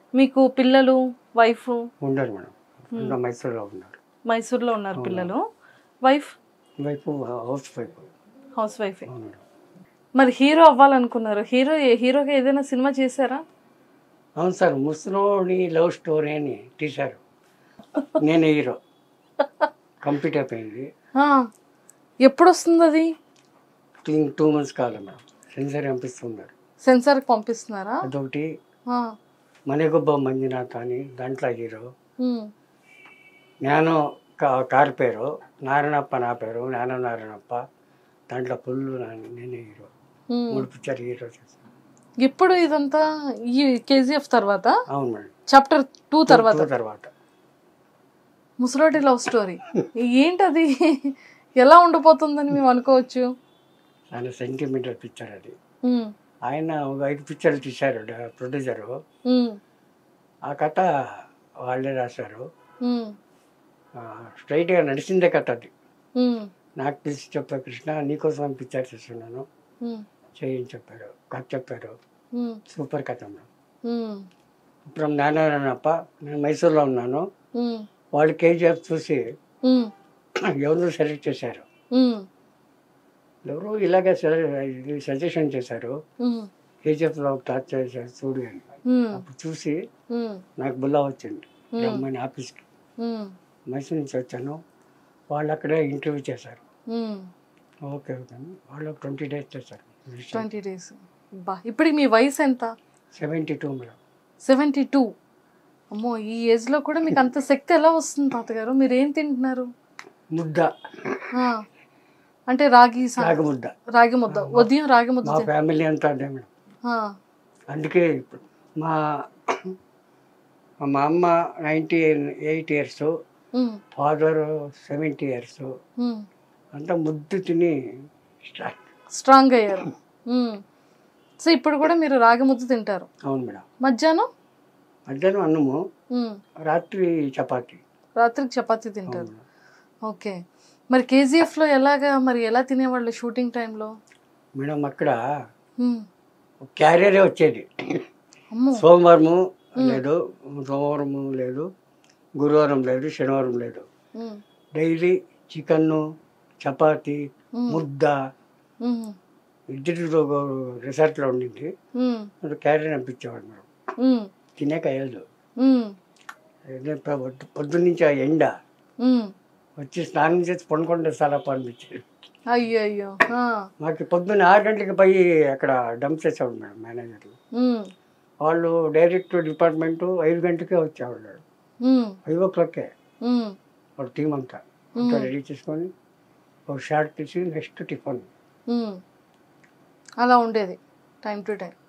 మీకు పిల్లలు వైఫ్ ఉండరు మేడం ఇంకా మైసూర్లో ఉన్నారు మైసూర్లో ఉన్నారు పిల్లలు వైఫ్ వైపు హౌస్ వైఫ్ హౌస్ వైఫ్ అవును మేడం మరి హీరో అవ్వాలనుకున్నారు హీరో హీరోగా ఏదైనా సినిమా చేశారా అవును సార్ ముసలోని లవ్ స్టోరీ అని తీశారు నేను హీరో కంప్లీట్ అయిపోయింది ఆ, ఎప్పుడు వస్తుంది అది టూ టూ మంత్స్ కావాలి మేడం సెన్సర్ పంపిస్తున్నారు సెన్సార్కి పంపిస్తున్నారా అదొకటి ఆ, మనగొబ్బ మంజునాథ్ అని దాంట్లో హీరో ఉమ్, జ్ఞానం కా- కారు పేరు నారాయణప్ప నా పేరు జ్ఞానం నారాయణప్ప దాంట్లో ఫుల్ నేనే హీరో ఉమ్. మూడు పిక్చర్ హీరో చేశాను ఎప్పుడు ఇదంతా ఈ కేజీఎఫ్ తర్వాత అవును మేడం చాప్టర్ టూ తర్వాత టూ తర్వాత ముసలోటి లవ్ స్టోరీ ఏంటది ఎలా ఉండిపోతుందని మేము అనుకోవచ్చు ఆయన సెంటిమీటర్ పిక్చర్ అది ఉమ్, ఆయన ఒక ఐదు పిక్చర్లు తీశారు డ- ప్రొడ్యూసరు ఉమ్, ఆ కథ వాళ్ళే రాశారు ఉమ్, ఆ, స్ట్రైట్గా నడిచిందే కథ అది ఉమ్, నాకు తెలిసి చెప్పారు కృష్ణ నీకోసం పిక్చర్ చేస్తున్నాను ఉమ్, చేయని చెప్పారు కథ చెప్పారు ఉమ్, సూపర్ కథ మేడం ఉమ్, ఇప్పుడు నారాయణప్ప నేను మైసూర్లో ఉన్నాను ఉమ్, వాళ్ళు కేజీఎఫ్ చూసి ఉమ్, ఎవరు సెలెక్ట్ చేశారు ఉమ్, ఎవరు ఇలాగే సజెషన్ చేశారు ఉమ్, కేజీఎఫ్లో టార్చ్ చేశారు చూడు అని ఉమ్, అప్పుడు చూసి ఉమ్, నాకు బుల్లా వచ్చింది Hmm. రమ్మని ఆఫీస్కి ఉమ్, మైసూర్ నుంచి వచ్చాను వాళ్ళు అక్కడే ఇంటర్వ్యూ చేశారు ఉమ్. ఓకే ఓకే అని. వాళ్ళు ట్వంటీ డేస్ చేశారు ట్వంటీ డేస్ బా ఇప్పుడు మీ వయసు ఎంత seventy two madam seventy two అమ్మో ఈ ఏజ్లో కూడా మీకు అంత శక్తి ఎలా వస్తుంది తాతగారు మీరు ఏం తింటున్నారు ముద్ద ఆ, అంటే రాగి సా- రాగి ముద్ద రాగి ముద్ద ఉదయం రాగి ముద్ద మా తిన్- ఫ్యామిలీ అంతా అదే మేడం ఆ, అందుకే ఇప్పుడు మా మా అమ్మ ninety eight years um, father seventy years um. అంతా ముద్దు తిని స్టార్ట్ స్ట్రాంగ్ అయ్యారు ఉమ్. సో ఇప్పుడు కూడా మీరు రాగి ముద్ద తింటారు అవును మేడం మధ్యాహ్నం మధ్యాహ్నం అన్నము ఉమ్, రాత్రి చపాతి రాత్రికి చపాతీ తింటారు అవును. ఓకే మరి కేజీఎఫ్లో ఎలాగా మరి ఎలా తినేవాళ్ళు షూటింగ్ టైంలో మేడం అక్కడ క్యారియరే వచ్చేది అమ్మో సోమవారము లేదు సోమవారము లేదు గురువారం లేదు శనివారం లేదు ఉమ్, డైలీ చికెన్ను చపాతి ఉమ్, ముద్ద ఉమ్, ఇద్దరు రిసార్ట్లో ఉండింది ఉమ్, అది క్యారియర్ అనిపించేవాడు మేడం ఉమ్, తినేక అయ్యదు ఉమ్, పొద్దున్నుంచి ఆ ఎండ ఉమ్. వచ్చి స్నానం చేసి పండుకుంటే చాలా అనిపించేది అయ్యో అయ్యో ఆ, మాకు పొద్దున్న ఆరు గంటలకు పోయి అక్కడ డంప్ చేసేవాడు మేడం మేనేజర్లు ఉమ్, వాళ్ళు డైరెక్ట్ డిపార్ట్మెంట్ ఐదు గంటకే వచ్చేవాళ్ళు ఉమ్, ఫైవ్ ఓ క్లాక్కే ఉమ్, వాళ్ళ టీం అంతా అంతా రెడీ చేసుకొని ఒక షార్ట్ తీసి నెక్స్ట్ టిఫిన్ ఉమ్. అలా ఉండేది టైం టు టైం